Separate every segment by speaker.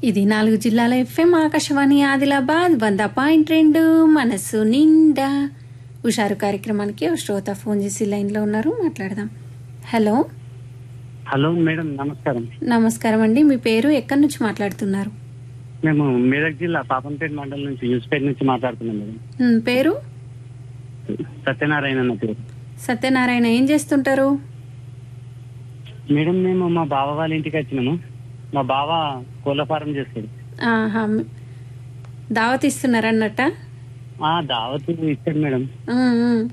Speaker 1: ఇది నాలుగు జిల్లాల ఎఫ్ఎం ఆకాశవాణి ఆదిలాబాద్ వంద పాయింట్ రెండు మనసు నిండా హుషారు కార్యక్రమానికి ఓ శ్రోత ఫోన్ చేసి లైన్లో ఉన్నారు మాట్లాడదాం హలో
Speaker 2: హలో మేడం నమస్కారం
Speaker 1: నమస్కారం అండి మీ పేరు ఎక్కడి నుంచి మాట్లాడుతున్నారు
Speaker 2: మేము మెదక్ జిల్లా పాపంపేట మండలం నుంచి యూస్పేట నుంచి మాట్లాడుతున్నాం మేడం
Speaker 1: ఉమ్, పేరు
Speaker 2: సత్యనారాయణ అన్న పేరు
Speaker 1: సత్యనారాయణ ఏం చేస్తుంటారు
Speaker 2: మేడం మేము మా బావ వాళ్ళ ఇంటికి వచ్చినాము మా బావ కోళ్ళ ఫారం చేస్తాడు
Speaker 1: ఆహా మీ- దావత్ ఇస్తున్నారు అన్నట్ట
Speaker 2: ఆ దావత్ ఇస్తాడు మేడం
Speaker 1: ఉమ్, ఉమ్.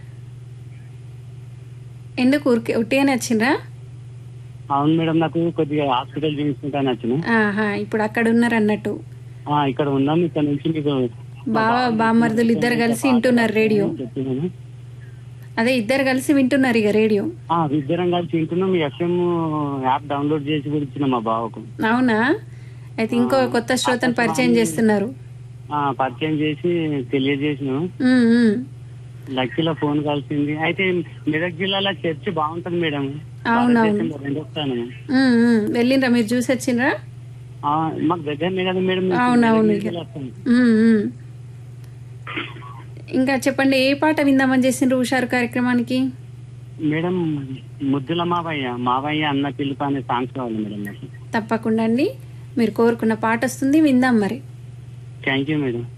Speaker 1: ఎందుకు ఊరికే ఉట్టిగానే వచ్చిండ్రా
Speaker 2: అవును మేడం నాకు కొద్దిగా హాస్పిటల్ చూపించుకుంటాను వచ్చిన
Speaker 1: ఆహా ఇప్పుడు అక్కడ ఉన్నారు అన్నట్టు
Speaker 2: ఆ, ఇక్కడ ఉన్నాం ఇక్కడ నుంచి మీకు
Speaker 1: బావ బామ్మర్దులు ఇద్దరు కలిసి వింటున్నారు రేడియో
Speaker 2: చెప్తున్నాను
Speaker 1: అదే ఇద్దరు కలిసి వింటున్నారు ఇక రేడియో
Speaker 2: ఆ, ఇద్దరం కలిసి వింటున్నాం ఎఫ్ఎం యాప్ డౌన్లోడ్ చేసి కూడా ఇచ్చిన మా బావకు
Speaker 1: అవునా అయితే ఇంకో కొత్త శ్రోతను పరిచయం చేస్తున్నారు
Speaker 2: ఆ, పరిచయం చేసి తెలియజేసినాం
Speaker 1: ఉమ్, ఉమ్.
Speaker 2: లక్కీలో ఫోన్ కలిసింది అయితే మెదక్ జిల్లాలో చర్చ్ బాగుంటది మేడం
Speaker 1: అవునవును.
Speaker 2: భారతదేశంలో రెండో స్థానం
Speaker 1: ఉమ్, ఉమ్. వెళ్ళిండ్రా మీరు చూసి వచ్చిండ్రా
Speaker 2: ఆ, మాకు దగ్గరనే కదా మేడం మీకు
Speaker 1: అవునవును.
Speaker 2: మెదక్ నుంచి వస్తాం.
Speaker 1: ఉమ్, ఉమ్. ఇంకా చెప్పండి ఏ పాట విందామని చేసిండ్రు హుషారు కార్యక్రమానికి
Speaker 2: మేడం ముద్దుల మావయ్య మావయ్య అన్న పిలుపు అనే సాంగ్స్ కావాలి మేడం నాకు
Speaker 1: తప్పకుండా అండి మీరు కోరుకున్న పాట వస్తుంది విందాం మరి
Speaker 2: థ్యాంక్ యూ మేడం